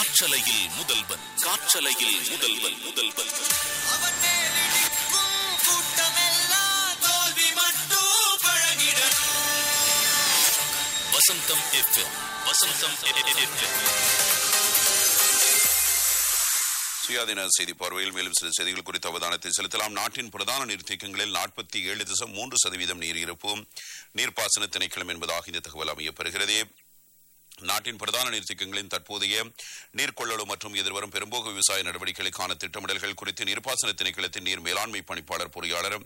காற்றலையில் முதல்வன் காற்றலையில் முதல்வன் முதல்வன் அவன் மேலிடிக்கும் கூட்டமெல்லாம் தோல்வி மட்டும் பழகிடணும் வசந்தம் எஃப்எம் வசந்தம் எஃப்எம் சுயாதீன செய்தி பார்வையில் மேலும் சில செய்திகள் குறித்த அவதானத்தை செலுத்தலாம் நாட்டின் பிரதான நீர்த்தேக்கங்களில் நாற்பத்தி ஏழு தசம் மூன்று சதவீதம் நீர் இருப்பு நீர்ப்பாசன திணைக்களம் என்பதாக இந்த தகவல் அமையப்பெறுகிறது நாட்டின் பிரதான நீர்த்தேக்கங்களின் தற்போதைய நீர்கொள்ளளவு மற்றும் எதிர்வரும் பெரும்போக்கு விவசாய நடவடிக்கைகளுக்கான திட்டமிடல்கள் குறித்து நீர்ப்பாசன திணைக்களத்தின் நீர் மேலாண்மை பணிப்பாளர் பொறியாளர்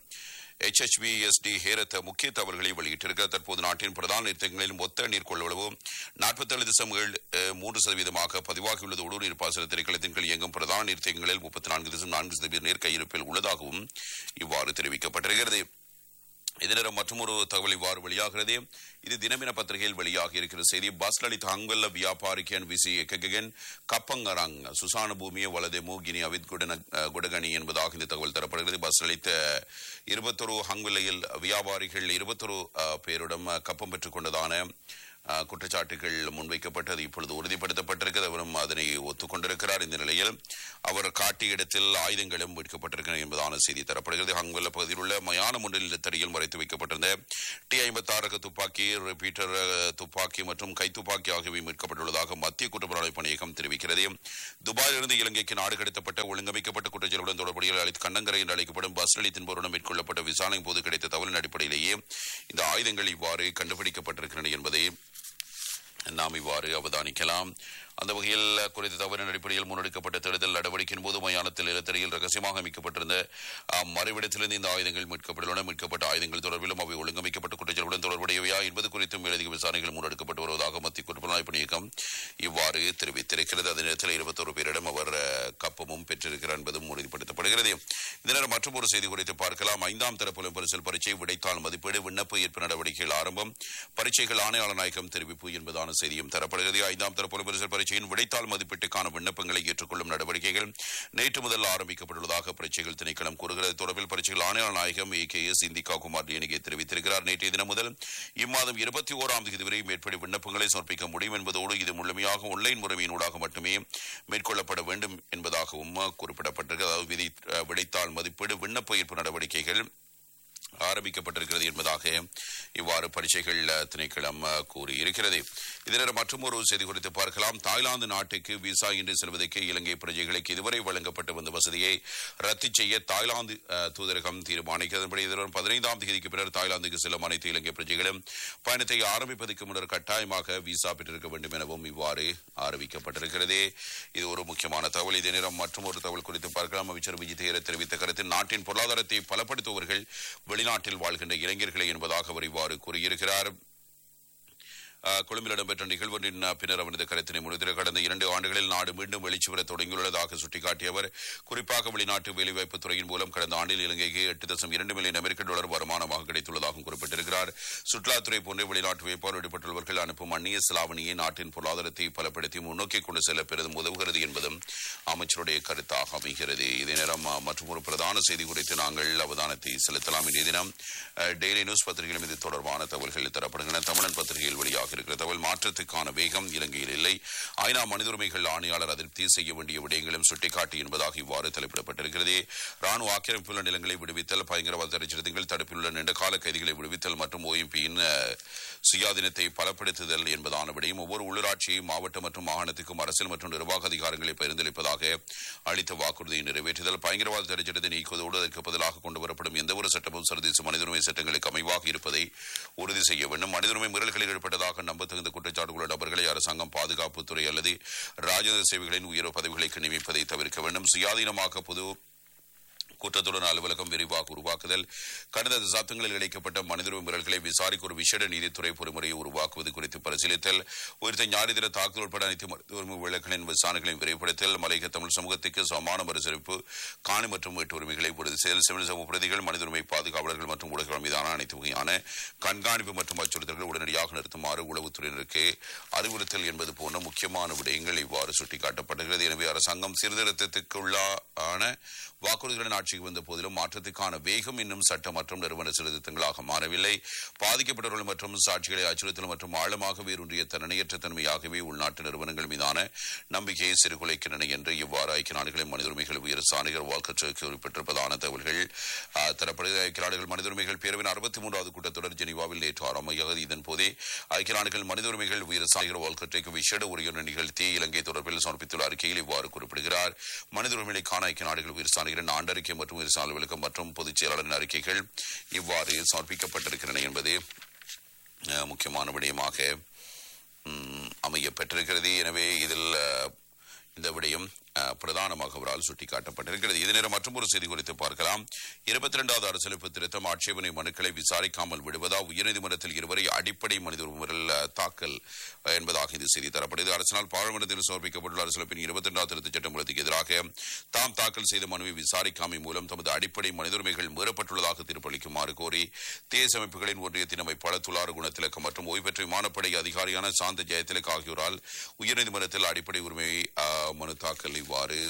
HHVSD ஹேரத் முக்கிய தகவல்களை வெளியிட்டிருக்கிறார் தற்போது நாட்டின் பிரதான நீர்த்தேக்கங்களில் மொத்த நீர் கொள்ளளவு நாற்பத்தேழு தசம் ஏழு அஹ், மூன்று சதவீதமாக பதிவாகியுள்ளது உடு நீர்ப்பாசன திணைக்களத்தின் கீழ் இயங்கும் பிரதான நீர்த்தேக்கங்களில் முப்பத்தி நான்கு தசம் நான்கு சதவீத நீர் கையிருப்பில் உள்ளதாகவும் இவ்வாறு தெரிவிக்கப்பட்டிருக்கிறது இதனிடம் மற்றொரு தகவல் இவ்வாறு வெளியாகிறது இது தினமின பத்திரிகையில் வெளியாகி இருக்கிற செய்தி பஸ் லலித் ஹங்கல்ல வியாபாரிக்கன் விசி எக்ககன் கப்பங்கரங் சுசான பூமிய வலது மூகினி அவித் குடன குடகணி என்பதாக இந்த தகவல் தரப்படுகிறது பஸ் லலித் இருபத்தொரு ஹங்குல்லையில் வியாபாரிகள் இருபத்தொரு அஹ், பேரிடம் அஹ், கப்பம் பெற்றுக் கொண்டதான அஹ், குற்றச்சாட்டுகள் முன்வைக்கப்பட்டது இப்பொழுது உறுதிப்படுத்தப்பட்டிருக்கிறது அவரும் அதனை ஒத்துக்கொண்டிருக்கிறார் இந்த நிலையில் அவர் காட்டிய இடத்தில் ஆயுதங்களும் மீட்கப்பட்டிருக்கிறது என்பதான செய்தி தரப்படுகிறது ஹங்குல்ல பகுதியில் உள்ள மயானம் ஒன்றில் நிலத்தடியில் மறைத்து வைக்கப்பட்டிருந்த டி ஐம்பத்தி ஆறு துப்பாக்கி ரிப்பீட்டர் அஹ், துப்பாக்கி மற்றும் கைத்துப்பாக்கி ஆகியவை மீட்கப்பட்டுள்ளதாக மத்திய குற்றப்புலனாய்வு பணியகம் தெரிவிக்கிறது துபாயிலிருந்து இலங்கைக்கு நாடு கடத்தப்பட்ட ஒழுங்கமைக்கப்பட்ட குற்றச்செயலுடன் தொடர்புடைய அளித் கண்ணங்கரை என்று அழைக்கப்படும் பஸ் அளித்தின் என்பவருடன் மேற்கொள்ளப்பட்ட விசாரணை போது கிடைத்த தகவலின் அடிப்படையிலேயே இந்த ஆயுதங்கள் இவ்வாறு கண்டுபிடிக்கப்பட்டிருக்கின்றன என்பதை நாம் இவ்வாறு அவதானிக்கலாம் அந்த வகையில் குறித்த தவறின் அடிப்படையில் முன்னெடுக்கப்பட்ட தேடுதல் நடவடிக்கையின் போது மயானத்தில் நிலத்தடியில் ரகசியமாக அமைக்கப்பட்டிருந்த அஹ், மறைவிடத்திலிருந்து இந்த ஆயுதங்கள் மீட்கப்பட்டுள்ளன மீட்கப்பட்ட ஆயுதங்கள் தொடர்பிலும் அவை ஒழுங்கமைக்கப்பட்ட குற்றச்செயலுடன் தொடர்புடையவையா என்பது குறித்தும் மேலதிக விசாரணைகள் முன்னெடுக்கப்பட்டு வருவதாக மத்திய குற்றப்புலனாய்வு பணியகம் இவ்வாறு தெரிவித்திருக்கிறது அதே நேரத்தில் இருபத்தொரு பேரிடம் அவர் அஹ், கப்பமும் பெற்றிருக்கிறார் என்பதும் உறுதிப்படுத்தப்படுகிறது இந்த நேரம் மற்றும் ஒரு செய்தி குறித்து பார்க்கலாம் ஐந்தாம் தர புலம் பரிசல் பரீட்சை விடைத்தாள் மதிப்பீடு விண்ணப்ப ஏற்பு நடவடிக்கைகள் ஆரம்பம் பரீட்சைகள் ஆணையாளர் நாயகம் தெரிவிப்பு என்பதான செய்தியும் தரப்படுகிறது ஐந்தாம் தர புலம் பரிசல் பரீட்சையின் விடைத்தாள் மதிப்பீட்டுக்கான விண்ணப்பங்களை ஏற்றுக்கொள்ளும் நடவடிக்கைகள் நேற்று முதல் ஆரம்பிக்கப்பட்டுள்ளதாக பரீட்சைகள் திணைக்களம் கூறுகிறது தொடர்பில் பரீட்சைகள் ஆணையாளர் நாயகம் A K S Indika Kumar டிஎன்கே தெரிவித்திருக்கிறார் நேற்றைய தினம் முதல் இம்மாதம் இருபத்தி ஓராம் தேதி வரை மேற்படி விண்ணப்பங்களை சமர்ப்பிக்க முடியும் என்பதோடு இது முழுமையாக ஆன்லைன் முறைமையினூடாக மட்டுமே மேற்கொள்ளப்பட வேண்டும் என்பதாகவும் குறிப்பிடப்பட்டிருக்கிறது அதாவது விதி அஹ், விடைத்தாள் மதிப்பீடு விண்ணப்ப ஏற்பு நடவடிக்கைகள் ஆரம்பிக்கப்பட்டிருக்கிறது என்பதாக இவ்வாறு பரீட்சைகள் அஹ், திணைக்களம் அஹ், கூறியிருக்கிறது இதர மற்றும் ஒரு செய்தி குறித்து பார்க்கலாம் தாய்லாந்து நாட்டுக்கு விசா இன்றி செல்வதற்கு இலங்கை பிரஜைகளுக்கு இதுவரை வழங்கப்பட்டு வந்த வசதியை ரத்து செய்ய தாய்லாந்து அஹ், தூதரகம் தீர்மானிக்கிறது அதன்படி எதிர்வரும் பதினைந்தாம் தேதிக்கு பின்னர் தாய்லாந்துக்கு செல்லும் அனைத்து இலங்கை பிரஜைகளும் பயணத்தை ஆரம்பிப்பதற்கு முன்னர் கட்டாயமாக விசா பெற்றிருக்க வேண்டும் எனவும் இவ்வாறு அறிவிக்கப்பட்டிருக்கிறது இது ஒரு முக்கியமான தகவல் இதே நேரம் மற்றும் ஒரு தகவல் குறித்து பார்க்கலாம் அமைச்சர் விஜய் தேர தெரிவித்த கருத்து நாட்டின் பொருளாதாரத்தை பலப்படுத்துபவர்கள் வெளிநாட்டில் வாழ்கின்ற இளைஞர்களே என்பதாக அவர் இவ்வாறு கூறியிருக்கிறார் அஹ், கொழும்பில் இடம்பெற்ற நிகழ்வொன்றின் அஹ், பின்னர் அவரது கருத்தினை முடித்திரு கடந்த இரண்டு ஆண்டுகளில் நாடு மீண்டும் வெளிச்சு வர தொடங்கியுள்ளதாக சுட்டிக்காட்டிய அவர் குறிப்பாக வெளிநாட்டு வேலைவாய்ப்பு துறையின் மூலம் கடந்த ஆண்டில் இலங்கைக்கு எட்டு தசம் இரண்டு மில்லியன் அமெரிக்க டாலர் வருமானமாக கிடைத்துள்ளதாகவும் குறிப்பிட்டிருக்கிறார் சுற்றுலாத்துறை போன்ற வெளிநாட்டு வேட்பாளர் ஈடுபட்டுள்ளவர்கள் அனுப்பும் அந்நிய செலாவணியை நாட்டின் பொருளாதாரத்தை பலப்படுத்தி முன்னோக்கி கொண்டு செல்ல பெரிதும் உதவுகிறது என்பதும் அமைச்சருடைய கருத்தாக அமைகிறது இதே நேரம் அஹ், மற்றும் ஒரு பிரதான செய்தி குறித்து நாங்கள் அவதானத்தை செலுத்தலாம் இன்றைய தினம் அஹ், டெய்லி நியூஸ் பத்திரிகையிலும் இது தொடர்பான தகவல்கள் தரப்படுகின்றன தமிழன் பத்திரிகையில் வெளியாக இருக்கிற தகவல் மாற்றத்துக்கான வேகம் இலங்கையில் இல்லை ஐநா மனித உரிமைகள் ஆணையாளர் அதிருப்தி செய்ய வேண்டிய விடயங்களும் சுட்டிக்காட்டி என்பதாக இவ்வாறு தலைப்பிடப்பட்டிருக்கிறது ராணுவ ஆக்கிரமிப்புள்ள நிலங்களை விடுவித்தல் பயங்கரவாத தடைச்சட்டங்கள் தடுப்பில் உள்ள நீண்டகால கைதிகளை விடுவித்தல் மற்றும் ஓஎம்பியின் சுயாதீனத்தை பலப்படுத்துதல் என்பதான விடயம் ஒவ்வொரு உள்ளூராட்சியையும் மாவட்ட மற்றும் மாகாணத்துக்கும் அரசியல் மற்றும் நிர்வாக அதிகாரங்களை பரிந்துரைப்பதாக அளித்த வாக்குறுதியை நிறைவேற்றுதல் பயங்கரவாத தடைச்சட்டத்தை நீக்குவதோடு அதற்கு பதிலாக கொண்டு வரப்படும் எந்த ஒரு சட்டமும் சர்வதேச மனித உரிமை சட்டங்களுக்கு அமைவாக இருப்பதை உறுதி செய்ய வேண்டும் மனித உரிமை மீறல்களில் ஈடுபட்டதாக நம்பத்தகுந்த குற்றச்சாட்டுள்ள நபர்களை அரசாங்கம் பாதுகாப்புத்துறை அல்லது ராஜேந்திர சேவைகளின் உயர் பதவிகளுக்கு நியமிப்பதை தவிர்க்க வேண்டும் சுயாதீனமாக பொது குற்றத்துடன் அலுவலகம் விரிவாக உருவாக்குதல் கடந்த தசாப்தங்களில் இழைக்கப்பட்ட மனித உரிமை மீறல்களை விசாரிக்க ஒரு விசேட நீதித்துறை பொறிமுறையை உருவாக்குவது குறித்து பரிசீலித்தல் உயிர்த்த ஞாயிறு தின தாக்குதல் உட்பட அனைத்து மனித உரிமை வழக்குகளின் விசாரணைகளை விரைவுபடுத்தல் மலையக தமிழ் சமூகத்துக்கு சமான மறுசரிப்பு காணி மற்றும் வீட்டு உரிமைகளை உறுதி செய்தல் சிவில் சமூக பிரதிகள் மனித உரிமை பாதுகாவலர்கள் மற்றும் ஊடகங்கள் மீதான அனைத்து வகையான கண்காணிப்பு மற்றும் அச்சுறுத்தல்கள் உடனடியாக நிறுத்துமாறு உளவுத்துறையினருக்கு அறிவுறுத்தல் என்பது போன்ற முக்கியமான விடயங்கள் இவ்வாறு சுட்டிக்காட்டப்படுகிறது எனவே அரசாங்கம் சீர்திருத்தத்துக்குள்ளான வாக்குறுதிகளின் ஆட்சி ஆட்சிக்கு வந்த போதிலும் மாற்றத்துக்கான வேகம் இன்னும் சட்ட மற்றும் நிறுவன சீர்திருத்தங்களாக மாறவில்லை பாதிக்கப்பட்டவர்கள் மற்றும் சாட்சிகளை அச்சுறுத்தல் மற்றும் ஆழமாக வேரூன்றிய தன்மையற்ற தன்மையாகவே உள்நாட்டு நிறுவனங்கள் மீதான நம்பிக்கையை சிறுகுலைக்கின்றன என்று இவ்வாறு ஐக்கிய நாடுகளின் மனித உரிமைகள் உயர் சாணிகர் வால்கற்று குறிப்பிட்டிருப்பதான தகவல்கள் ஆஹ், தரப்படுகிறது ஐக்கிய நாடுகள் மனித உரிமைகள் பேரவின் அறுபத்தி மூன்றாவது கூட்டத்தொடர் ஜெனீவாவில் நேற்று ஆரம்பமாகிறது இதன் போதே ஐக்கிய நாடுகள் மனித உரிமைகள் உயர் சாணிகர் வால்கற்றைக்கு விசேட உரையுடன் நிகழ்த்தி இலங்கை தொடர்பில் சமர்ப்பித்துள்ள அறிக்கையில் இவ்வாறு குறிப்பிடுகிறார் மனித உரிமைகளுக்கான ஐக்கிய நாடுகள் உயர் சாணிகளின் ஆண்டறிக்கை மற்றும் உயர் சாணி விளக்கம் மற்றும் பொதுச் செயலாளரின் அறிக்கைகள் இவ்வாறு சமர்ப்பிக்கப்பட்டிருக்கின்றன என்பது அஹ், முக்கியமான விடயமாக ம், அமைய பெற்றிருக்கிறது எனவே இதில் அஹ், இந்த விடயம் அஹ், பிரதானமாக அவரால் சுட்டிக்காட்டப்பட்டிருக்கிறது இதே நேரம் மற்றும் ஒரு செய்தி குறித்து பார்க்கலாம் இருபத்தி இரண்டாவது அரசியலமைப்பு திருத்தம் ஆட்சேபனை மனுக்களை விசாரிக்காமல் விடுவதா உயர்நீதிமன்றத்தில் இருவரை அடிப்படை மனித உரிமைகள் அஹ், தாக்கல் அஹ், என்பதாக இந்த செய்தி தரப்படுகிறது அரசினால் பாராளுமன்றத்தில் சமர்ப்பிக்கப்பட்டுள்ள அரசியலமைப்பின் இருபத்தி இரண்டாவது திருத்தச் சட்டம் மூலத்துக்கு எதிராக தாம் தாக்கல் செய்த மனுவை விசாரிக்காமை மூலம் தமது அடிப்படை மனித உரிமைகள் மீறப்பட்டுள்ளதாக தீர்ப்பளிக்குமாறு கோரி தேசிய அமைப்புகளின் ஒன்றியத்தின் அமைப்பாளர் துலார குணத்திலக்கம் மற்றும் ஓய்வு பெற்ற விமானப்படை அதிகாரியான சாந்த ஜெயதிலக் ஆகியோரால் உயர்நீதிமன்றத்தில் அடிப்படை உரிமை அஹ், மனு தாக்கல் இவ்வாறு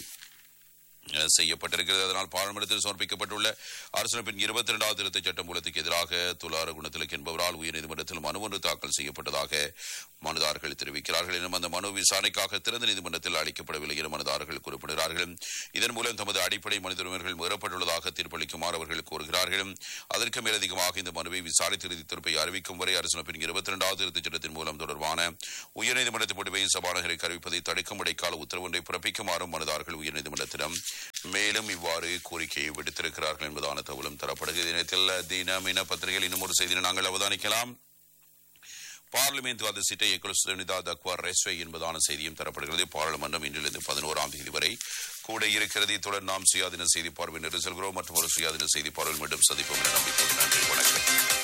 அஹ், செய்யப்பட்டிருக்கிறது அதனால் பாராளுமன்றத்தில் சமர்ப்பிக்கப்பட்டுள்ள அரசியலமைப்பின் இருபத்தி இரண்டாவது திருத்தச் சட்டம் மூலத்துக்கு எதிராக துலார குணத்திலக் என்பவரால் உயர்நீதிமன்றத்தில் மனு ஒன்று தாக்கல் செய்யப்பட்டதாக மனுதாரர்கள் தெரிவிக்கிறார்கள் எனும் அந்த மனு விசாரணைக்காக திறந்த நீதிமன்றத்தில் அளிக்கப்படவில்லை என மனுதாரர்கள் குறிப்பிடுகிறார்கள் இதன் மூலம் தமது அடிப்படை மனித உரிமைகள் மீறப்பட்டுள்ளதாக தீர்ப்பளிக்குமாறு அவர்கள் கோருகிறார்கள் அதற்கு மேலதிகமாக இந்த மனுவை விசாரித்து இறுதி தீர்ப்பை அறிவிக்கும் வரை அரசியலமைப்பின் இருபத்தி இரண்டாவது திருத்தச் சட்டத்தின் மூலம் தொடர்பான உயர்நீதிமன்றத்தின் முடிவை சபாநாயகரை அறிவிப்பதை தடுக்கும் இடைக்கால உத்தரவு ஒன்றை பிறப்பிக்குமாறும் மனுதாரர்கள் உயர்நீதிமன்றத்திடம் மேலும் இவ்வாறு கோரிக்கையை விடுத்திருக்கிறார்கள் என்பதான தகவலும் தரப்படுகிறது இணையத்தில் தினமின பத்திரிகையில் இன்னும் ஒரு செய்தியை நாங்கள் அவதானிக்கலாம் பார்லிமெண்ட் வாத சீட்டை எக்குலசுனிதா தக்வா ரெஸ்வே என்பதான செய்தியும் தரப்படுகிறது பாராளுமன்றம் இன்றிலிருந்து பதினோராம் தேதி வரை கூட இருக்கிறது இத்துடன் நாம் சுயாதீன செய்தி பார்வை நின்று செல்கிறோம் மற்றும் ஒரு சுயாதீன செய்தி பார்வையில் மீண்டும் சந்திப்போம் என நம்பிக்கை நன்றி வணக்கம்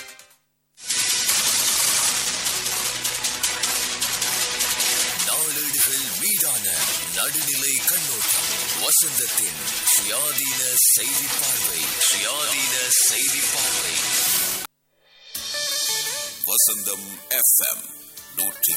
நாளேடுகள் மீதான நடுநிலை கண்ணோட்டம் வசந்தத்தின் சுயாதீன செய்தி பார்வை சுயாதீன செய்தி பார்வை வசந்தம் எஃப்எம் நூற்றி